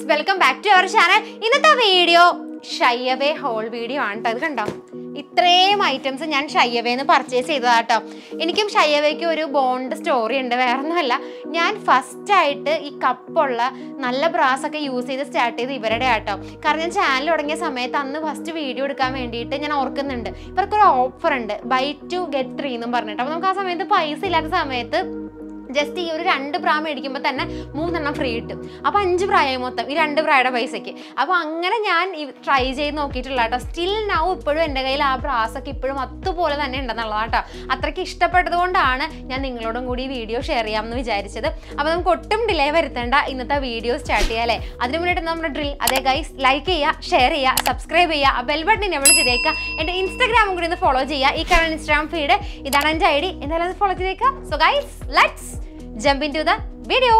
welcome back to our channel ഇന്നത്തെ video ഷയ്യവേ ഹോൾ വീഡിയോ ആണ് കേട്ടോ അത് കണ്ടോ ഇത്രയും ഐറ്റംസ് ഞാൻ ഷയ്യവേന്ന് പർച്ചേസ് ചെയ്തതാട്ടോ എനിക്കും ഷയ്യവേക്ക് ഒരു ബോണ്ട് സ്റ്റോറി ഉണ്ട് വേറെ ഒന്നുമല്ല ഞാൻ ഫസ്റ്റ് ആയിട്ട് ഈ കപ്പുള്ള നല്ല ബ്രാസ് ഒക്കെ യൂസ് ചെയ്ത് സ്റ്റാർട്ട് ചെയ്ത് ഇവരുടെ ആട്ടോ കാരണം ഞാൻ ചാനൽ തുടങ്ങിയ സമയത്ത് അന്ന് ഫസ്റ്റ് വീഡിയോ എടുക്കാൻ വേണ്ടിയിട്ട് ഞാൻ ഓർക്കുന്നുണ്ട് ഇവർക്കൊരു ഓഫർ ഉണ്ട് ബൈ ടു ഗെറ്റ് ത്രീ എന്നും പറഞ്ഞിട്ട് അപ്പോൾ നമുക്ക് ആ സമയത്ത് പൈസ ഇല്ലാത്ത സമയത്ത് ജസ്റ്റ് ഈ ഒരു രണ്ട് ബ്രാ മേടിക്കുമ്പോൾ തന്നെ മൂന്നെണ്ണം ഫ്രീ കിട്ടും അപ്പോൾ അഞ്ച് പ്രായമായി മൊത്തം ഈ രണ്ട് പ്രായുടെ പൈസയ്ക്ക് അപ്പോൾ അങ്ങനെ ഞാൻ ട്രൈ ചെയ്ത് നോക്കിയിട്ടുള്ള കേട്ടോ സ്റ്റിൽ നൗ ഇപ്പോഴും എൻ്റെ കയ്യിൽ ആ ബ്രാസൊക്കെ ഇപ്പോഴും അതുപോലെ തന്നെ ഉണ്ടെന്നുള്ളത് കേട്ടോ അത്രയ്ക്ക് ഇഷ്ടപ്പെട്ടത് കൊണ്ടാണ് ഞാൻ നിങ്ങളോടും കൂടി ഈ വീഡിയോ ഷെയർ ചെയ്യാമെന്ന് വിചാരിച്ചത് അപ്പോൾ നമുക്ക് ഒട്ടും ഡിലേ വരുത്തേണ്ട ഇന്നത്തെ വീഡിയോ സ്റ്റാർട്ട് ചെയ്യാം അല്ലേ അതിന് മുന്നിട്ട് നമ്മുടെ ഡ്രിൽ അതേ ഗൈസ് ലൈക്ക് ചെയ്യുക ഷെയർ ചെയ്യുക സബ്സ്ക്രൈബ് ചെയ്യുക ആ ബെൽ ബട്ടൺ എവിടെ ചെയ്തേക്കുക എൻ്റെ ഇൻസ്റ്റാഗ്രാമും കൂടി ഒന്ന് ഫോളോ ചെയ്യുക ഈ കാണുന്ന ഇൻസ്റ്റാഗ്രാം ഫീഡ് ഇതാണ് എൻ്റെ ഐ ഡി എന്തായാലും ഫോളോ ചെയ്തേക്കുക so guys let's jump in to the video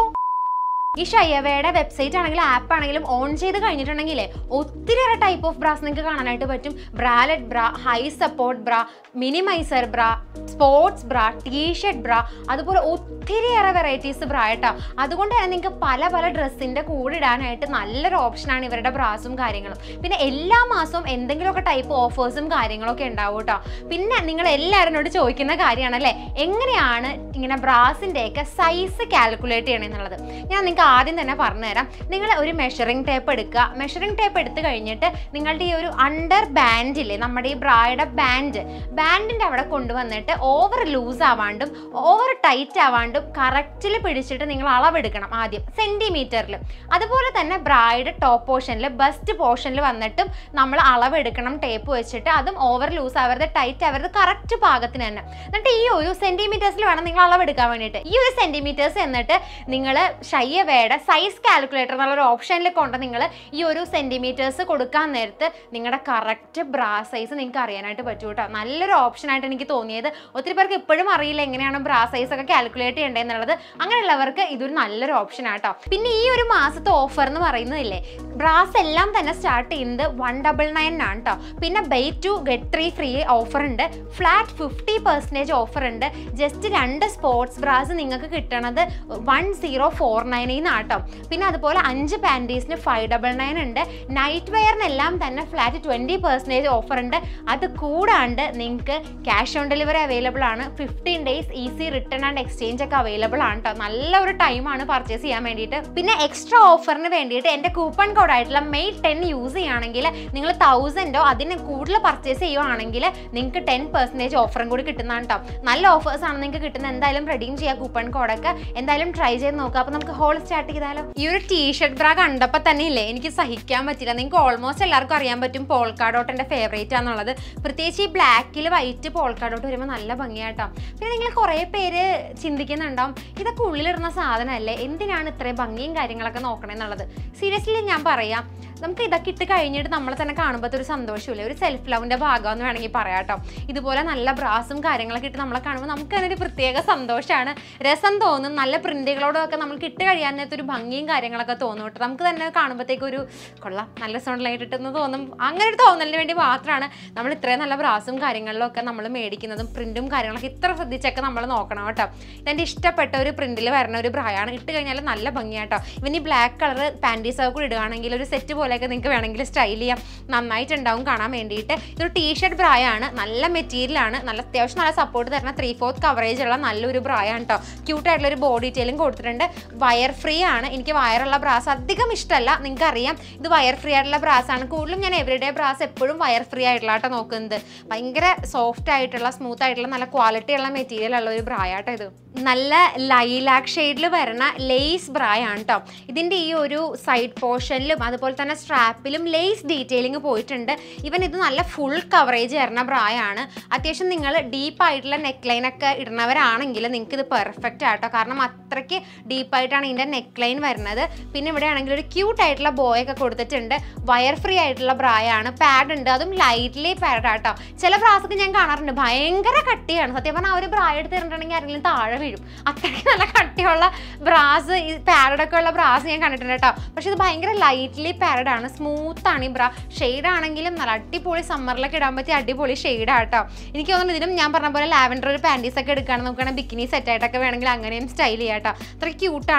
ഈ ഷയ്യവയുടെ വെബ്സൈറ്റ് ആണെങ്കിലും ആപ്പ് ആണെങ്കിലും ഓൺ ചെയ്ത് കഴിഞ്ഞിട്ടുണ്ടെങ്കിൽ ഒത്തിരിയേറെ ടൈപ്പ് ഓഫ് ബ്രാസ് നിങ്ങൾക്ക് കാണാനായിട്ട് പറ്റും bralette bra high support bra minimiser bra sports bra t shirt bra അതുപോലെ ഒത്തിരിയേറെ വെറൈറ്റീസ് ബ്രാ കേട്ടോ അതുകൊണ്ട് തന്നെ നിങ്ങൾക്ക് പല പല ഡ്രസ്സിൻ്റെ കൂടെ ഇടാനായിട്ട് നല്ലൊരു ഓപ്ഷനാണ് ഇവരുടെ ബ്രാസും കാര്യങ്ങളും പിന്നെ എല്ലാ മാസവും എന്തെങ്കിലുമൊക്കെ ടൈപ്പ് ഓഫേഴ്സും കാര്യങ്ങളൊക്കെ ഉണ്ടാവും കേട്ടോ പിന്നെ നിങ്ങൾ എല്ലാവരും എന്നോട് ചോദിക്കുന്ന കാര്യമാണല്ലേ എങ്ങനെയാണ് ഇങ്ങനെ ബ്രാസിൻ്റെയൊക്കെ സൈസ് കാൽക്കുലേറ്റ് ചെയ്യണമെന്നുള്ളത് ഞാൻ നിങ്ങൾക്ക് ആദ്യം തന്നെ പറഞ്ഞുതരാം നിങ്ങൾ ഒരു മെഷറിംഗ് ടേപ്പ് എടുക്കുക മെഷറിംഗ് ടേപ്പ് എടുത്തു കഴിഞ്ഞിട്ട് നിങ്ങളുടെ ഈ ഒരു അണ്ടർ ബാൻഡില്ലേ നമ്മുടെ ഈ ബ്രായുടെ ബാൻഡ് ബാൻഡിൻ്റെ അവിടെ കൊണ്ടുവന്നിട്ട് ഓവർ ലൂസ് ആവാണ്ടും ഓവർ ടൈറ്റ് ആവാണ്ടും കറക്റ്റിൽ പിടിച്ചിട്ട് നിങ്ങൾ അളവെടുക്കണം ആദ്യം സെൻറ്റിമീറ്ററിൽ അതുപോലെ തന്നെ ബ്രായുടെ ടോപ്പ് പോർഷനിൽ ബസ്റ്റ് പോർഷനിൽ വന്നിട്ടും നമ്മൾ അളവെടുക്കണം ടേപ്പ് വെച്ചിട്ട് അതും ഓവർ ലൂസ് ആവരുത് ടൈറ്റ് ആവരുത് കറക്റ്റ് പാകത്തിന് തന്നെ എന്നിട്ട് ഈ ഒരു സെൻറ്റിമീറ്റേഴ്സിൽ വേണം നിങ്ങൾ അളവെടുക്കാൻ വേണ്ടിയിട്ട് ഈ ഒരു സെൻറ്റിമീറ്റേഴ്സ് എന്നിട്ട് നിങ്ങൾ ഷയ്യവയുടെ സൈസ് കാൽക്കുലേറ്റർ എന്നുള്ളൊരു ഓപ്ഷനിൽ കൊണ്ട് നിങ്ങൾ ഈ ഒരു സെൻറ്റിമീറ്റേഴ്സ് കൊടുക്കാൻ നേരത്ത് നിങ്ങളുടെ കറക്റ്റ് ബ്രാ സൈസ് നിങ്ങൾക്ക് അറിയാനായിട്ട് പറ്റും കേട്ടോ നല്ലൊരു ഓപ്ഷനായിട്ട് എനിക്ക് തോന്നിയത് ഒത്തിരി പേർക്ക് ഇപ്പോഴും അറിയില്ല എങ്ങനെയാണ് ബ്രാ സൈസ് ഒക്കെ കാൽക്കുലേറ്റ് ചെയ്യേണ്ടതെന്നുള്ളത് അങ്ങനെയുള്ളവർക്ക് ഇതൊരു നല്ലൊരു ഓപ്ഷനാണ് കേട്ടോ പിന്നെ ഈ ഒരു മാസത്തെ ഓഫർ എന്ന് പറയുന്നതില്ലേ ബ്രാസ് എല്ലാം തന്നെ സ്റ്റാർട്ട് ചെയ്യുന്നത് വൺ ഡബിൾ നയൻ ആണ് കേട്ടോ പിന്നെ buy two get three free offer ഉണ്ട് ഫ്ലാറ്റ് ഫിഫ്റ്റി പെർസെൻറ്റേജ് ഓഫർ ഉണ്ട് ജസ്റ്റ് രണ്ട് സ്പോർട്സ് ബ്രാസ് നിങ്ങൾക്ക് കിട്ടണത് വൺ സീറോ ഫോർ നയനിൽ നിന്നാട്ടോ പിന്നെ അതുപോലെ അഞ്ച് പാൻറ്റീസിന് ഫൈവ് ഡബിൾ നയൻ ഉണ്ട് നൈറ്റ് വെയറിനെല്ലാം തന്നെ ഫ്ലാറ്റ് ട്വൻറ്റി പെർസെൻറ്റേജ് ഓഫർ ഉണ്ട് അത് കൂടാണ്ട് നിങ്ങൾക്ക് ക്യാഷ് ഓൺ ഡെലിവറി അവൈലബിൾ ആണ് fifteen days easy return and exchange ഒക്കെ അവൈലബിൾ ആണ് കേട്ടോ നല്ല ഒരു ടൈമാണ് പർച്ചേസ് ചെയ്യാൻ വേണ്ടിയിട്ട് പിന്നെ എക്സ്ട്രാ ഓഫറിന് വേണ്ടിയിട്ട് എൻ്റെ കൂപ്പൺ കോഡ് ആയിട്ടുള്ള മെയ് ടെൻ യൂസ് ചെയ്യുകയാണെങ്കിൽ നിങ്ങൾ തൗസൻഡോ അതിന് കൂടുതൽ പർച്ചേസ് ചെയ്യുവാണെങ്കിൽ നിങ്ങൾക്ക് ടെൻ പെർസെൻറ്റേജ് ഓഫറും കൂടി കിട്ടുന്നതാണ് കേട്ടോ നല്ല ഓഫേഴ്സ് ആണ് നിങ്ങൾക്ക് കിട്ടുന്നത് എന്തായാലും റെഡീം ചെയ്യുക കൂപ്പൺ കോഡൊക്കെ എന്തായാലും ട്രൈ ചെയ്ത് നോക്കുക അപ്പോൾ നമുക്ക് ഹോൾ സ്റ്റാർട്ട് ചെയ്താലോ ഈ ഒരു ടീഷർട്ട് ബ്രാ കണ്ടപ്പോൾ തന്നെ ഇല്ലേ എനിക്ക് സഹിക്കാൻ പറ്റില്ല നിങ്ങൾക്ക് ഓൾമോസ്റ്റ് എല്ലാവർക്കും അറിയാൻ പറ്റും പോൾക്കാഡോട്ട് എൻ്റെ ഫേവറേറ്റ് ആണെന്നുള്ളത് പ്രത്യേകിച്ച് ഈ ബ്ലാക്കിൽ വൈറ്റ് പോൾക്കാഡോട്ട് വരുമ്പോൾ നല്ല ഭംഗിയാട്ടോ പിന്നെ നിങ്ങൾ കുറേ പേര് ചിന്തിക്കുന്നുണ്ടാവും ഇതൊക്കെ ഉള്ളിലിടുന്ന സാധനമല്ലേ എന്തിനാണ് ഇത്രയും ഭംഗിയും കാര്യങ്ങളൊക്കെ നോക്കണമെന്നുള്ളത് സീരിയസ്ലി ഞാൻ പറയാം നമുക്ക് ഇതൊക്കെ ഇട്ട് കഴിഞ്ഞിട്ട് നമ്മളെ തന്നെ കാണുമ്പോൾ ഒരു സന്തോഷമില്ലേ ഒരു സെൽഫ് ലവിൻ്റെ ഭാഗമെന്ന് വേണമെങ്കിൽ പറയാം കേട്ടോ ഇതുപോലെ നല്ല ബ്രാസും കാര്യങ്ങളൊക്കെ ഇട്ട് നമ്മളെ കാണുമ്പോൾ നമുക്ക് അതിനൊരു പ്രത്യേക സന്തോഷമാണ് രസം തോന്നും നല്ല പ്രിന്റുകളോടൊക്കെ നമുക്ക് ഇട്ട് കഴിയാൻ നേരത്തെ ഒരു ഭംഗിയും കാര്യങ്ങളൊക്കെ തോന്നും കേട്ടോ നമുക്ക് തന്നെ കാണുമ്പോഴത്തേക്ക് ഒരു കൊള്ളാം നല്ല സോണിലായിട്ട് ഇട്ടെന്ന് തോന്നും അങ്ങനെ ഒരു തോന്നലിന് വേണ്ടി മാത്രമാണ് നമ്മൾ ഇത്രയും നല്ല ബ്രാസും കാര്യങ്ങളിലൊക്കെ നമ്മൾ മേടിക്കുന്നതും പ്രിന്റും കാര്യങ്ങളൊക്കെ ഇത്ര ശ്രദ്ധിച്ചൊക്കെ നമ്മൾ നോക്കണം കേട്ടോ ഇതെൻ്റെ ഇഷ്ടപ്പെട്ട ഒരു പ്രിന്റിൽ വരുന്ന ഒരു ബ്രായാണ് ഇട്ട് കഴിഞ്ഞാൽ നല്ല ഭംഗിയാട്ടോ ഇവൻ ഈ ബ്ലാക്ക് കളർ പാൻറ്റീസൊക്കെ കൂടി ഇടുകയാണെങ്കിൽ ഒരു സെറ്റ് പോലെയൊക്കെ നിങ്ങൾക്ക് വേണമെങ്കിൽ സ്റ്റൈൽ ചെയ്യാം നന്നായിട്ടുണ്ടാവും കാണാൻ വേണ്ടിയിട്ട് ഇതൊരു ടീഷർട്ട് ബ്രായാണ് നല്ല മെറ്റീരിയലാണ് നല്ല അത്യാവശ്യം നല്ല സപ്പോർട്ട് തരുന്ന ത്രീ ഫോർത്ത് കവറേജ് ഉള്ള നല്ലൊരു ബ്രായാണ് കേട്ടോ ക്യൂട്ടായിട്ടുള്ള ഒരു ബോഡി ഡീറ്റെയിലും കൊടുത്തിട്ടുണ്ട് വയർ ഫ്രീ ആണ് എനിക്ക് വയറുള്ള ബ്രാസ് അധികം ഇഷ്ടമല്ല നിങ്ങൾക്ക് അറിയാം ഇത് വയർ ഫ്രീ ആയിട്ടുള്ള ബ്രാസ് ആണ് കൂടുതലും ഞാൻ എവറിഡേ ബ്രാസ് എപ്പോഴും വയർ ഫ്രീ ആയിട്ടുള്ള കേട്ടോ നോക്കുന്നത് ഭയങ്കര സോഫ്റ്റ് ആയിട്ടുള്ള സ്മൂത്ത് ആയിട്ടുള്ള നല്ല ക്വാളിറ്റി ഉള്ള മെറ്റീരിയൽ ഉള്ള ഒരു ബ്രായാട്ടോ ഇത് നല്ല ലൈലാക്ക് ഷെയ്ഡിൽ വരുന്ന ലേസ് ബ്രായാണ് കേട്ടോ ഇതിൻ്റെ ഈ ഒരു സൈഡ് പോർഷനിലും അതുപോലെ തന്നെ സ്ട്രാപ്പിലും ലേസ് ഡീറ്റെയിലിംഗ് പോയിട്ടുണ്ട് ഇവൻ ഇത് നല്ല ഫുൾ കവറേജ് വരുന്ന ബ്രായാണ് അത്യാവശ്യം നിങ്ങൾ ഡീപ്പ് ആയിട്ടുള്ള നെക്ക് ലൈനൊക്കെ ഇടുന്നവരാണെങ്കിൽ നിങ്ങൾക്ക് ഇത് പെർഫെക്റ്റ് ആട്ടോ കാരണം അത്രയ്ക്ക് ഡീപ്പായിട്ടാണ് ഇതിൻ്റെ നെക്ക് ലൈൻ വരുന്നത് പിന്നെ ഇവിടെ ആണെങ്കിൽ ഒരു ക്യൂട്ട് ആയിട്ടുള്ള ബോയ് ഒക്കെ കൊടുത്തിട്ടുണ്ട് വയർ ഫ്രീ ആയിട്ടുള്ള ബ്രായാണ് പാഡ് ഉണ്ട് അതും ലൈറ്റ്ലി പാഡ് ആട്ടോ ചില ബ്രാസൊക്കെ ഞാൻ കാണാറുണ്ട് ഭയങ്കര കട്ടിയാണ് സത്യം പറഞ്ഞാൽ ആ ഒരു ബ്രാ എടുത്ത് തന്നിട്ടുണ്ടെങ്കിൽ ആരെങ്കിലും താഴെ വീഴും അത്രയ്ക്ക് നല്ല കട്ടിയുള്ള ബ്രാസ് ഈ പാരഡൊക്കെ ഉള്ള ബ്രാസ് ഞാൻ കണ്ടിട്ടുണ്ട് കേട്ടോ പക്ഷെ ഇത് ഭയങ്കര ലൈറ്റ്ലി പാരഡ് ആണ് സ്മൂത്ത് ആണ് ഈ ബ്രാ ഷെയ്ഡ് ആണെങ്കിലും നല്ല അടിപൊളി സമ്മറിലൊക്കെ ഇടാൻ പറ്റിയ അടിപൊളി ഷെയ്ഡ് ആട്ടോ എനിക്ക് തോന്നുന്നു ഇതിനും ഞാൻ പറഞ്ഞ പോലെ ലാവൻഡർ ഒരു പാൻറ്റീസ് ഒക്കെ എടുക്കുകയാണെന്ന് നോക്കുകയാണെങ്കിൽ ബിക്കിനി സെറ്റ് ആയിട്ടൊക്കെ വേണമെങ്കിൽ അങ്ങനെയും സ്റ്റൈൽ ചെയ്യാം കേട്ടോ അത്ര ക്യൂട്ടാണ് ഇവൻ്റെ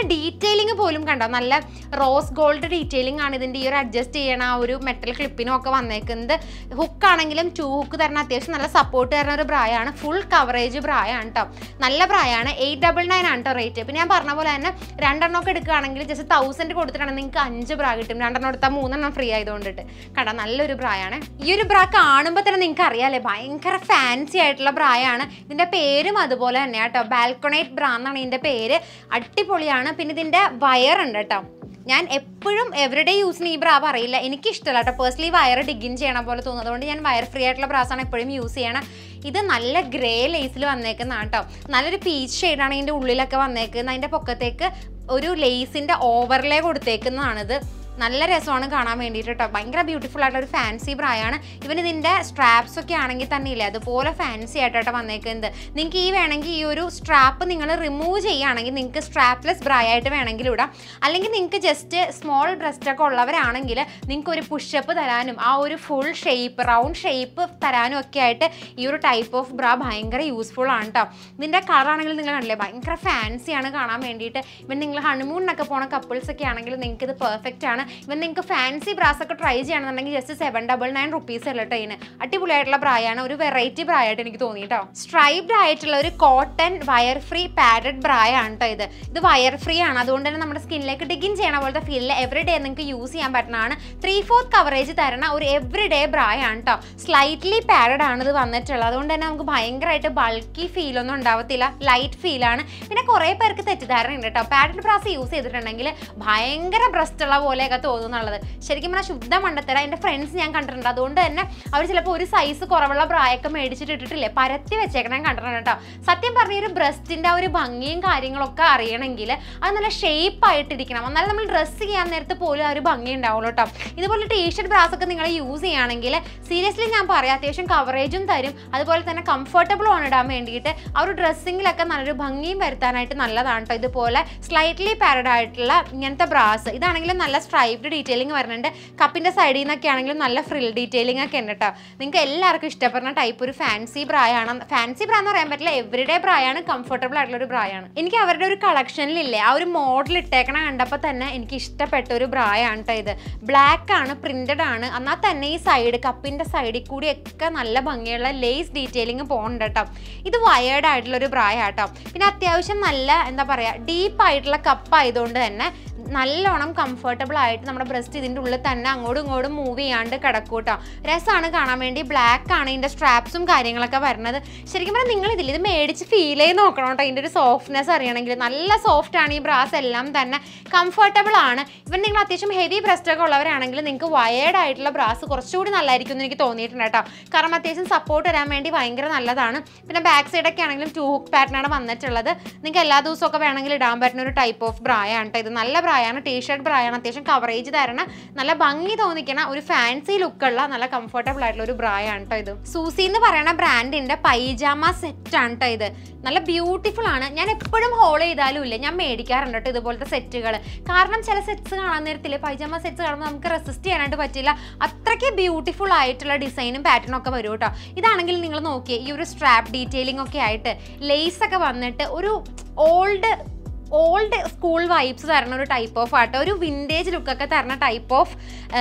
ഡീറ്റെയിലിംഗ് പോലും കണ്ടോ നല്ല റോസ് ഗോൾഡ് ഡീറ്റെയിലിംഗ് ആണ് ഇതിൻ്റെ ഈ ഒരു അഡ്ജസ്റ്റ് ചെയ്യണ ആ ഒരു മെറ്റൽ ക്ലിപ്പിനും ഒക്കെ വന്നേക്കുന്നത് ഹുക്ക് ആണെങ്കിലും ടു ഹുക്ക് തരണ അത്യാവശ്യം നല്ല സപ്പോർട്ട് തരുന്ന ഒരു ബ്രായാണ് ഫുൾ കവറേജ് ബ്രായാണ് കേട്ടോ നല്ല ബ്രായാണ് എയ്റ്റ് ഡബിൾ നയൻ ആണ് കേട്ടോ റേറ്റ് പിന്നെ ഞാൻ പറഞ്ഞ പോലെ തന്നെ രണ്ടെണ്ണം ഒക്കെ എടുക്കുകയാണെങ്കിൽ ജസ്റ്റ് തൗസൻഡ് കൊടുത്തിട്ടാണെങ്കിൽ നിങ്ങൾക്ക് അഞ്ച് ബ്രാ കിട്ടും രണ്ടെണ്ണം എടുത്താൽ മൂന്നെണ്ണം ഫ്രീ ആയതുകൊണ്ടിട്ട് കണ്ടോ നല്ലൊരു ബ്രായാണ് ഈ ഒരു ബ്രാ കാണുമ്പോൾ തന്നെ നിങ്ങൾക്ക് അറിയാലേ ഭയങ്കര ഫാൻസി ആയിട്ടുള്ള ബ്രായാണ് ഇതിൻ്റെ പേരും അതുപോലെ തന്നെ കേട്ടോ ബാൽക്കണേറ്റ് ബ്രാ എന്നാണ് ഇതിൻ്റെ പേര് അടിപൊളിയാണ് പിന്നെ ഇതിൻ്റെ വയർ ഉണ്ട് കേട്ടോ ഞാൻ എപ്പോഴും എവറിഡേ യൂസിന് ഈ ബ്രാ പറയില്ല എനിക്ക് ഇഷ്ടമല്ല കേട്ടോ പേഴ്സണലി വയർ ഡിഗിൻ ചെയ്യണ പോലെ തോന്നുന്നത് അതുകൊണ്ട് ഞാൻ വയർ ഫ്രീ ആയിട്ടുള്ള ബ്രാസാണ് എപ്പോഴും യൂസ് ചെയ്യണം ഇത് നല്ല ഗ്രേ ലേസിൽ വന്നേക്കുന്നതാണ് കേട്ടോ നല്ലൊരു പീച്ച് ഷെയ്ഡാണ് ഇതിൻ്റെ ഉള്ളിലൊക്കെ വന്നേക്കുന്നത് അതിൻ്റെ പൊക്കത്തേക്ക് ഒരു ലേസിൻ്റെ ഓവർലേ കൊടുത്തേക്കുന്നതാണിത് നല്ല രസമാണ് കാണാൻ വേണ്ടിയിട്ട് കേട്ടോ ഭയങ്കര ബ്യൂട്ടിഫുൾ ആയിട്ടുള്ള ഒരു ഫാൻസി ബ്രായാണ് ഇവൻ ഇതിൻ്റെ സ്ട്രാപ്സ് ഒക്കെ ആണെങ്കിൽ തന്നെ ഇല്ലേ അതുപോലെ ഫാൻസി ആയിട്ടോ വന്നേക്കുന്നത് നിങ്ങൾക്ക് ഈ വേണമെങ്കിൽ ഈ ഒരു സ്ട്രാപ്പ് നിങ്ങൾ റിമൂവ് ചെയ്യുകയാണെങ്കിൽ നിങ്ങൾക്ക് സ്ട്രാപ്ലെസ് ബ്രാ ആയിട്ട് വേണമെങ്കിൽ ഇടാം അല്ലെങ്കിൽ നിങ്ങൾക്ക് ജസ്റ്റ് സ്മോൾ ബ്രസ്റ്റ് ഒക്കെ ഉള്ളവരാണെങ്കിൽ നിങ്ങൾക്ക് ഒരു പുഷപ്പ് തരാനും ആ ഒരു ഫുൾ ഷേപ്പ് റൗണ്ട് ഷേപ്പ് തരാനും ഒക്കെ ആയിട്ട് ഈ ഒരു ടൈപ്പ് ഓഫ് ബ്രാ ഭയങ്കര യൂസ്ഫുൾ ആണ് കേട്ടോ ഇതിൻ്റെ കളറാണെങ്കിൽ നിങ്ങൾ കണ്ടില്ലേ ഭയങ്കര ഫാൻസിയാണ് കാണാൻ വേണ്ടിയിട്ട് ഇവൻ നിങ്ങൾ ഹണിമൂണിനൊക്കെ പോണ കപ്പിൾസ് ഒക്കെ ആണെങ്കിൽ നിങ്ങൾക്ക് ഇത് പെർഫെക്റ്റ് ആണ് ഇവൻ നിങ്ങൾക്ക് ഫാൻസി ബ്രാസ് ഒക്കെ ട്രൈ ചെയ്യണമെന്നുണ്ടെങ്കിൽ just seven double nine rupees അല്ല കേട്ടോ ഇതിന് അടിപൊളിയായിട്ടുള്ള ബ്രായാണ് ഒരു വെറൈറ്റി ബ്രായായിട്ട് എനിക്ക് തോന്നി കേട്ടോ സ്ട്രൈപ്ഡ് ആയിട്ടുള്ള ഒരു കോട്ടൺ വയർ ഫ്രീ പാഡഡ് ബ്രായാണ് കേട്ടോ ഇത് ഇത് വയർ ഫ്രീ ആണ് അതുകൊണ്ട് തന്നെ നമ്മുടെ സ്കിന്നിലേക്ക് ഡിഗിൻ ചെയ്യണ പോലത്തെ ഫീലിൽ എവറി ഡേ നിങ്ങൾക്ക് യൂസ് ചെയ്യാൻ പറ്റുന്നതാണ് ത്രീ ഫോർത്ത് കവറേജ് തരണ ഒരു എവറി ഡേ ബ്രായാണ് കേട്ടോ സ്ലൈറ്റ്ലി പാഡഡ് ആണ് ഇത് വന്നിട്ടുള്ളത് അതുകൊണ്ട് തന്നെ നമുക്ക് ഭയങ്കരമായിട്ട് ബൾക്കി ഫീലൊന്നും ഉണ്ടാവത്തില്ല ലൈറ്റ് ഫീലാണ് പിന്നെ കുറേ പേർക്ക് തെറ്റിദ്ധാരണ ഉണ്ട് കേട്ടോ പാഡഡ് ബ്രാസ് യൂസ് ചെയ്തിട്ടുണ്ടെങ്കിൽ ഭയങ്കര ബ്രസ്റ്റ് ഉള്ള പോലെയൊക്കെ തോന്നുന്നുള്ളത് ശരിക്കും പറഞ്ഞാൽ ശുദ്ധ മണ്ടത്തര എൻ്റെ ഫ്രണ്ട്സ് ഞാൻ കണ്ടിട്ടുണ്ട് അതുകൊണ്ട് തന്നെ അവർ ചിലപ്പോൾ ഒരു സൈസ് കുറവുള്ള ബ്രായൊക്കെ മേടിച്ചിട്ട് ഇട്ടിട്ടില്ലേ പരത്തി വെച്ചേക്കണം ഞാൻ കണ്ടിട്ടുണ്ട് കേട്ടോ സത്യം പറഞ്ഞ ഈ ഒരു ബ്രസ്റ്റിൻ്റെ ആ ഒരു ഭംഗിയും കാര്യങ്ങളൊക്കെ അറിയണമെങ്കിൽ അത് നല്ല ഷേപ്പ് ആയിട്ടിരിക്കണം എന്നാലും നമ്മൾ ഡ്രസ്സ് ചെയ്യാൻ നേരത്ത് പോലും ആ ഒരു ഭംഗി ഉണ്ടാവുള്ളൂ കേട്ടോ ഇതുപോലെ ടീഷർട്ട് ബ്രാസ് ഒക്കെ നിങ്ങൾ യൂസ് ചെയ്യുകയാണെങ്കിൽ സീരിയസ്ലി ഞാൻ പറയാം അത്യാവശ്യം കവറേജും തരും അതുപോലെ തന്നെ കംഫർട്ടബിളും ആണ് ഇടാൻ വേണ്ടിയിട്ട് ആ ഒരു ഡ്രസ്സിങ്ങിലൊക്കെ നല്ലൊരു ഭംഗിയും വരുത്താനായിട്ട് നല്ലതാണ് കേട്ടോ ഇതുപോലെ സ്ലൈറ്റ്ലി പാരഡ് ആയിട്ടുള്ള ഇങ്ങനത്തെ ബ്രാസ് ഇതാണെങ്കിലും നല്ല സ്ട്രൈപ്ഡ് ഡീറ്റെയിലിംഗ് വരുന്നുണ്ട് കപ്പിൻ്റെ സൈഡിൽ നിന്നൊക്കെ ആണെങ്കിലും നല്ല ഫ്രിൽ ഡീറ്റെയിലിംഗ് ഒക്കെ ഉണ്ട് കേട്ടോ നിങ്ങൾക്ക് എല്ലാവർക്കും ഇഷ്ടപ്പെടുന്ന ടൈപ്പ് ഒരു ഫാൻസി ബ്രായാണ് ഫാൻസി ബ്രാ എന്ന് പറയാൻ പറ്റില്ല എവറിഡേ ബ്രായാണ് കംഫർട്ടബിൾ ആയിട്ടുള്ള ഒരു ബ്രായാണ് എനിക്ക് അവരുടെ ഒരു കളക്ഷനിലില്ലേ ആ ഒരു മോഡൽ ഇട്ടേക്കണ കണ്ടപ്പോൾ തന്നെ എനിക്ക് ഇഷ്ടപ്പെട്ട ഒരു ബ്രായാണ് കേട്ടോ ഇത് ബ്ലാക്ക് ആണ് പ്രിന്റഡ് ആണ് എന്നാൽ തന്നെ ഈ സൈഡ് കപ്പിൻ്റെ സൈഡിൽ കൂടിയൊക്കെ നല്ല ഭംഗിയുള്ള ലേസ് ഡീറ്റെയിലിംഗ് പോകുന്നുണ്ട് കേട്ടോ ഇത് വയേർഡ് ആയിട്ടുള്ള ഒരു ബ്രായ കേട്ടോ പിന്നെ അത്യാവശ്യം നല്ല എന്താ പറയുക ഡീപ്പ് ആയിട്ടുള്ള കപ്പ് ആയതുകൊണ്ട് തന്നെ നല്ലോണം കംഫർട്ടബിൾ ആയിട്ട് നമ്മുടെ ബ്രസ്റ്റ് ഇതിൻ്റെ ഉള്ളിൽ തന്നെ അങ്ങോട്ടും ഇങ്ങോട്ടും മൂവ് ചെയ്യാണ്ട് കിടക്കും കേട്ടോ രസമാണ് കാണാൻ വേണ്ടി ബ്ലാക്ക് ആണ് ഇതിൻ്റെ സ്ട്രാപ്സും കാര്യങ്ങളൊക്കെ വരുന്നത് ശരിക്കും പറഞ്ഞാൽ നിങ്ങൾ ഇതിൽ ഇത് മേടിച്ച് ഫീൽ ചെയ്ത് നോക്കണം കേട്ടോ ഇതിൻ്റെ ഒരു സോഫ്റ്റ്നെസ് അറിയണമെങ്കിൽ നല്ല സോഫ്റ്റ് ആണ് ഈ ബ്രാസ് എല്ലാം തന്നെ കംഫർട്ടബിൾ ആണ് ഇവൻ നിങ്ങൾ അത്യാവശ്യം ഹെവി ബ്രസ്റ്റ് ഒക്കെ ഉള്ളവരാണെങ്കിൽ നിങ്ങൾക്ക് വയേർഡ് ആയിട്ടുള്ള ബ്രാസ് കുറച്ചുകൂടി നല്ലതായിരിക്കും എന്ന് എനിക്ക് തോന്നിയിട്ടുണ്ട് കേട്ടോ കാരണം അത്യാവശ്യം സപ്പോർട്ട് തരാൻ വേണ്ടി ഭയങ്കര നല്ലതാണ് പിന്നെ ബാക്ക് സൈഡൊക്കെ ആണെങ്കിലും ടു ഹുക്ക് പാറ്റേണാണ് വന്നിട്ടുള്ളത് നിങ്ങൾക്ക് എല്ലാ ദിവസമൊക്കെ വേണമെങ്കിൽ ഇടാൻ പറ്റുന്ന ഒരു ടൈപ്പ് ഓഫ് ബ്രായാണ് കേട്ടോ ഇത് നല്ല ബ്രായാണ് ടീഷർട്ട് ബ്രായാണ് അത്യാവശ്യം കവറേജ് തരണ നല്ല ഭംഗി തോന്നിക്കണ ഒരു ഫാൻസി ലുക്കുള്ള നല്ല കംഫർട്ടബിൾ ആയിട്ടുള്ള ഒരു ബ്രായാണ് കേട്ടോ ഇത് സൂസി എന്ന് പറയുന്ന ബ്രാൻഡിന്റെ പൈജാമ സെറ്റ് ആണ് കേട്ടോ ഇത് നല്ല ബ്യൂട്ടിഫുൾ ആണ് ഞാൻ എപ്പോഴും ഹോൾ ചെയ്താലും ഇല്ല ഞാൻ മേടിക്കാറുണ്ട് കേട്ടോ ഇതുപോലത്തെ സെറ്റുകൾ കാരണം ചില സെറ്റ്സ് കാണാൻ നേരത്തിൽ പൈജാമ സെറ്റ്സ് കാണുമ്പോൾ നമുക്ക് റെസിസ്റ്റ് ചെയ്യാനായിട്ട് പറ്റില്ല അത്രയ്ക്ക് ബ്യൂട്ടിഫുൾ ആയിട്ടുള്ള ഡിസൈനും പാറ്റേണും ഒക്കെ വരും കേട്ടോ ഇതാണെങ്കിൽ നിങ്ങൾ നോക്കിയേ ഈ ഒരു സ്ട്രാപ്പ് ഡീറ്റെയിലിംഗ് ഒക്കെ ആയിട്ട് ലേസ് ഒക്കെ വന്നിട്ട് ഒരു ഓൾഡ് ഓൾഡ് സ്കൂൾ വൈബ്സ് തരുന്ന ഒരു ടൈപ്പ് ഓഫ് ആട്ടോ ഒരു വിൻറ്റേജ് ലുക്കൊക്കെ തരുന്ന ടൈപ്പ് ഓഫ്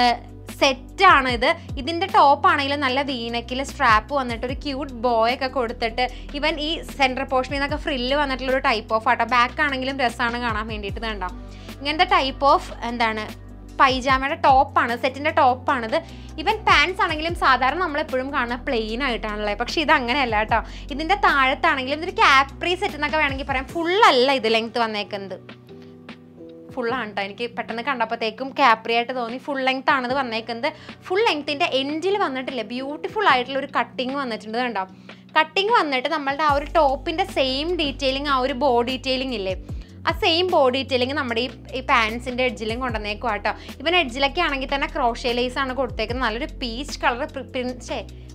സെറ്റാണ് ഇത് ഇതിൻ്റെ ടോപ്പ് ആണെങ്കിലും നല്ല വീനക്കിൽ സ്ട്രാപ്പ് വന്നിട്ട് ഒരു ക്യൂട്ട് ബോയ് ഒക്കെ കൊടുത്തിട്ട് ഇവൻ ഈ സെൻറ്റർ പോർഷനിൽ നിന്നൊക്കെ ഫ്രില്ല് വന്നിട്ടുള്ള ഒരു ടൈപ്പ് ഓഫ് ആട്ടോ ബാക്ക് ആണെങ്കിലും രസമാണ് കാണാൻ വേണ്ടിയിട്ട് ഇത് കണ്ടോ ഇങ്ങനത്തെ ടൈപ്പ് ഓഫ് എന്താണ് പൈജാമയുടെ ടോപ്പാണ് സെറ്റിൻ്റെ ടോപ്പാണിത് ഇവൻ പാൻസ് ആണെങ്കിലും സാധാരണ നമ്മൾ എപ്പോഴും കാണുന്ന പ്ലെയിൻ ആയിട്ടാണല്ലേ പക്ഷേ ഇത് അങ്ങനെയല്ല കേട്ടോ ഇതിൻ്റെ താഴത്താണെങ്കിലും ഇതൊരു ക്യാപ്രി സെറ്റ് എന്നൊക്കെ വേണമെങ്കിൽ പറയാം ഫുള്ളല്ല ഇത് ലെങ്ത് വന്നേക്കുന്നത് ഫുള്ളാണ് കേട്ടോ എനിക്ക് പെട്ടെന്ന് കണ്ടപ്പോഴത്തേക്കും ക്യാപ്രി ആയിട്ട് തോന്നി ഫുൾ ലെങ്ത് ആണിത് വന്നേക്കുന്നത് ഫുൾ ലെങ്ത്തിൻ്റെ എൻഡിൽ വന്നിട്ടില്ല ബ്യൂട്ടിഫുൾ ആയിട്ടുള്ള ഒരു കട്ടിങ് വന്നിട്ടുണ്ട് കണ്ടോ കട്ടിങ് വന്നിട്ട് നമ്മളുടെ ആ ഒരു ടോപ്പിൻ്റെ സെയിം ഡീറ്റെയിലിംഗ് ആ ഒരു ബോഡി ഡീറ്റെയിലിംഗ് ഇല്ലേ ആ സെയിം ബോഡി ഡീറ്റെയിലിംഗ് നമ്മുടെ ഈ ഈ പാൻസിൻ്റെ എഡ്ജിലും കൊണ്ടുവന്നേക്കും കേട്ടോ ഇവൻ എഡ്ജിലൊക്കെ ആണെങ്കിൽ തന്നെ ക്രോഷ്യ ലേസ് ആണ് കൊടുത്തേക്കുന്നത് നല്ലൊരു പീച്ച് കളർ പ്രിൻറ്റ്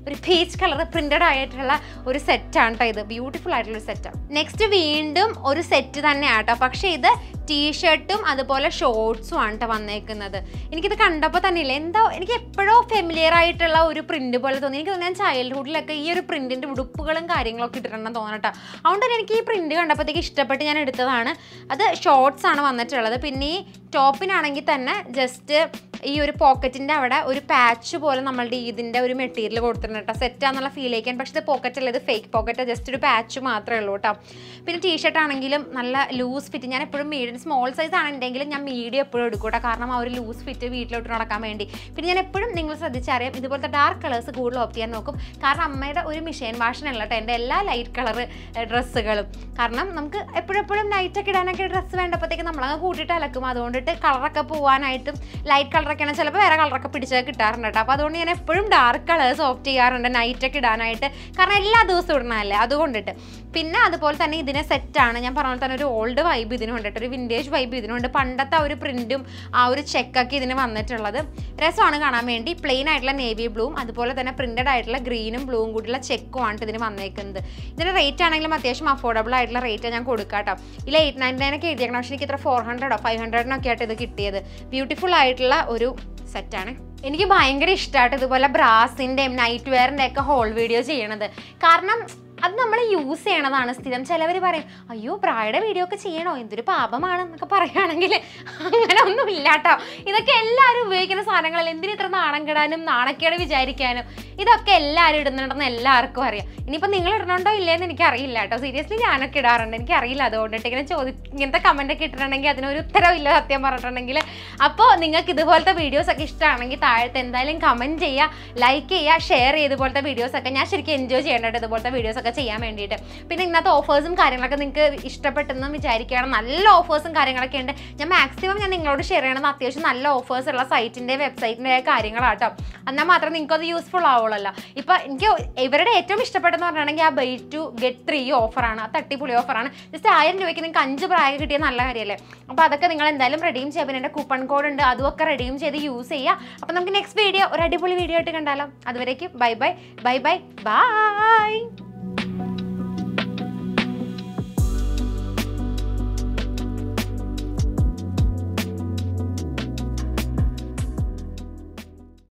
ഒരു പീച്ച് കളർ പ്രിന്റഡ് ആയിട്ടുള്ള ഒരു സെറ്റാണ് കേട്ടോ ഇത് ബ്യൂട്ടിഫുൾ ആയിട്ടുള്ള ഒരു സെറ്റാണ് നെക്സ്റ്റ് വീണ്ടും ഒരു സെറ്റ് തന്നെയാണ് കേട്ടോ പക്ഷേ ഇത് ടീഷർട്ടും അതുപോലെ ഷോർട്സും ആണ് കേട്ടോ വന്നേക്കുന്നത് എനിക്കിത് കണ്ടപ്പോൾ തന്നെ ഇല്ല എന്തോ എനിക്ക് എപ്പോഴോ ഫെമിലിയർ ആയിട്ടുള്ള ഒരു പ്രിന്റ് പോലെ തോന്നി എനിക്ക് തോന്നി ഞാൻ ചൈൽഡ്ഹുഡിലൊക്കെ ഈ ഒരു പ്രിന്റിന്റെ ഉടുപ്പുകളും കാര്യങ്ങളൊക്കെ ഇട്ടിട്ടുണ്ടെന്ന് തോന്നട്ടോ അതുകൊണ്ട് തന്നെ എനിക്ക് ഈ പ്രിന്റ് കണ്ടപ്പോഴത്തേക്ക് ഇഷ്ടപ്പെട്ട് ഞാൻ എടുത്തതാണ് അത് ഷോർട്സ് ആണ് വന്നിട്ടുള്ളത് പിന്നെ ഈ ടോപ്പിനാണെങ്കിൽ തന്നെ ജസ്റ്റ് ഈ ഒരു പോക്കറ്റിൻ്റെ അവിടെ ഒരു പാച്ച് പോലെ നമ്മളുടെ ഇതിൻ്റെ ഒരു മെറ്റീരിയൽ കൊടുത്തിട്ടുണ്ട് കേട്ടോ സെറ്റാന്നുള്ള ഫീൽ ആയിരിക്കാൻ പക്ഷേ ഇത് പോക്കറ്റ് അല്ല ഇത് ഫേക്ക് പോക്കറ്റ് ജസ്റ്റ് ഒരു പാച്ച് മാത്രമേ ഉള്ളൂ കേട്ടോ പിന്നെ ടീഷർട്ട് ആണെങ്കിലും നല്ല ലൂസ് ഫിറ്റ് ഞാൻ എപ്പോഴും മീഡിയം സ്മോൾ സൈസ് ആണെങ്കിലും ഞാൻ മീഡിയം എപ്പോഴും എടുക്കും കേട്ടോ കാരണം ആ ഒരു ലൂസ് ഫിറ്റ് വീട്ടിലോട്ട് നടക്കാൻ വേണ്ടി പിന്നെ ഞാൻ എപ്പോഴും നിങ്ങൾ ശ്രദ്ധിച്ചറിയാം ഇതുപോലത്തെ ഡാർക്ക് കളേഴ്സ് കൂടുതൽ ഓപ്റ്റ് ചെയ്യാൻ നോക്കും കാരണം അമ്മയുടെ ഒരു മിഷീൻ വാഷനല്ല കേട്ടോ എൻ്റെ എല്ലാ ലൈറ്റ് കളർ ഡ്രസ്സുകളും കാരണം നമുക്ക് എപ്പോഴെപ്പോഴും ലൈറ്റൊക്കെ ഇടാനൊക്കെ ഡ്രസ്സ് വേണ്ടപ്പോഴത്തേക്ക് നമ്മളങ്ങ് കൂട്ടിയിട്ട് അലക്കും അതുകൊണ്ടിട്ട് കളറൊക്കെ പോകാനായിട്ടും ലൈറ്റ് കളറൊക്കെയാണ് ചിലപ്പോൾ വേറെ കളറൊക്കെ പിടിച്ചത് കിട്ടാറുണ്ട് കേട്ടോ അപ്പോൾ അതുകൊണ്ട് ഞാൻ എപ്പോഴും ഡാർക്ക് കളേഴ്സ് ഓപ്റ്റ് ചെയ്യാറുണ്ട് നൈറ്റൊക്കെ ഇടാനായിട്ട് കാരണം എല്ലാ ദിവസവും ഇടണമല്ലേ അതുകൊണ്ടിട്ട് പിന്നെ അതുപോലെ തന്നെ ഇതിനെ സെറ്റാണ് ഞാൻ പറഞ്ഞ പോലെ തന്നെ ഒരു ഓൾഡ് വൈബ് ഇതിനുണ്ട് കേട്ടോ ഒരു വിൻറ്റേജ് വൈബ് ഇതിനുണ്ട് പണ്ടത്തെ ആ ഒരു പ്രിൻറ്റും ആ ഒരു ചെക്കൊക്കെ ഇതിന് വന്നിട്ടുള്ളത് രസമാണ് കാണാൻ വേണ്ടി പ്ലെയിൻ ആയിട്ടുള്ള നേവി ബ്ലൂവും അതുപോലെ തന്നെ പ്രിൻറ്റഡ് ആയിട്ടുള്ള ഗ്രീനും ബ്ലൂവും കൂടിയുള്ള ചെക്കും ആണ് ഇതിന് വന്നേക്കുന്നത് ഇതിൻ്റെ റേറ്റ് ആണെങ്കിലും അത്യാവശ്യം അഫോർഡബിൾ ആയിട്ടുള്ള റേറ്റ് ഞാൻ കൊടുക്കാം കേട്ടോ ഇതിൽ എയ്റ്റ് നയൻ നയൻ ഒക്കെ എഴുതിയേക്കണം പക്ഷേ എനിക്ക് ഇത്ര ഫോർ ഹൺഡ്രഡോ ഫൈവ് ഹൺഡ്രഡിനൊക്കെ ആയിട്ട് ഇത് കിട്ടിയത് ബ്യൂട്ടിഫുൾ ആയിട്ടുള്ള ഒരു സെറ്റാണ് എനിക്ക് ഭയങ്കര ഇഷ്ടമായിട്ട് ഇതുപോലെ ബ്രാസിൻ്റെയും നൈറ്റ് വെയറിൻ്റെ ഒക്കെ ഹോൾ വീഡിയോ ചെയ്യണത് കാരണം അത് നമ്മൾ യൂസ് ചെയ്യണതാണ് സ്ഥിരം ചിലവർ പറയും അയ്യോ പ്രായുടെ വീഡിയോ ഒക്കെ ചെയ്യണോ എന്തൊരു പാപമാണ് എന്നൊക്കെ പറയുകയാണെങ്കിൽ അങ്ങനെ ഒന്നും ഇല്ല കേട്ടോ ഇതൊക്കെ എല്ലാവരും ഉപയോഗിക്കുന്ന സാധനങ്ങളല്ല എന്തിന് ഇത്ര നാണം കെടാനും നാണക്കേട് വിചാരിക്കാനും ഇതൊക്കെ എല്ലാവരും ഇടുന്നുണ്ടെന്ന് എല്ലാവർക്കും അറിയാം ഇനിയിപ്പോൾ നിങ്ങൾ ഇടണുണ്ടോ ഇല്ലേന്ന് എനിക്ക് അറിയില്ല കേട്ടോ സീരിയസ്ലി ഞാനൊക്കെ ഇടാറുണ്ട് എനിക്ക് അറിയില്ല അതുകൊണ്ടിട്ട് ഇങ്ങനെ ചോദി ഇങ്ങനത്തെ കമൻ്റ് ഒക്കെ ഇട്ടിട്ടുണ്ടെങ്കിൽ അതിനൊരു ഉത്തരവില്ല സത്യം പറഞ്ഞിട്ടുണ്ടെങ്കിൽ അപ്പോൾ നിങ്ങൾക്ക് ഇതുപോലത്തെ വീഡിയോസ് ഒക്കെ ഇഷ്ടമാണെങ്കിൽ താഴത്ത് എന്തായാലും കമൻറ്റ് ചെയ്യുക ലൈക്ക് ചെയ്യുക ഷെയർ ചെയ്ത് ഇതുപോലത്തെ വീഡിയോസ് ഒക്കെ ഞാൻ ശരിക്കും എൻജോയ് ചെയ്യേണ്ടത് ഇതുപോലത്തെ വീഡിയോസ് ഒക്കെ ചെയ്യാൻ വേണ്ടിയിട്ട് പിന്നെ ഇന്നത്തെ ഓഫേഴ്സും കാര്യങ്ങളൊക്കെ നിങ്ങൾക്ക് ഇഷ്ടപ്പെട്ടെന്നും വിചാരിക്കുകയാണ് നല്ല ഓഫേഴ്സും കാര്യങ്ങളൊക്കെ ഉണ്ട് ഞാൻ മാക്സിമം ഞാൻ നിങ്ങളോട് ഷെയർ ചെയ്യണമെന്ന് അത്യാവശ്യം നല്ല ഓഫേഴ്സ് ഉള്ള സൈറ്റിൻ്റെ വെബ്സൈറ്റിൻ്റെ കാര്യങ്ങളാട്ടോ എന്നാൽ മാത്രമേ നിങ്ങൾക്ക് അത് യൂസ്ഫുൾ ആവുള്ളല്ലോ ഇപ്പം എനിക്ക് ഇവരുടെ ഏറ്റവും ഇഷ്ടപ്പെട്ടെന്ന് പറഞ്ഞിട്ടുണ്ടെങ്കിൽ ആ ബൈ ടു ഗെറ്റ് ത്രീ ഓഫറാണ് ആ തട്ടിപ്പൊളി ഓഫറാണ് ജസ്റ്റ് ആയിരം രൂപയ്ക്ക് നിങ്ങൾക്ക് അഞ്ച് പ്രായം കിട്ടിയ നല്ല കാര്യമല്ലേ അപ്പോൾ അതൊക്കെ നിങ്ങൾ എന്തായാലും റെഡീം ചെയ്യുക പിന്നെ എൻ്റെ കൂപ്പൺ കോഡ് ഉണ്ട് അതുമൊക്കെ റെഡീം ചെയ്ത് യൂസ് ചെയ്യുക അപ്പോൾ നമുക്ക് നെക്സ്റ്റ് വീഡിയോ ഒരു അടിപൊളി വീഡിയോ ആയിട്ട് കണ്ടാലോ അതുവരേക്കും bye bye bye bye by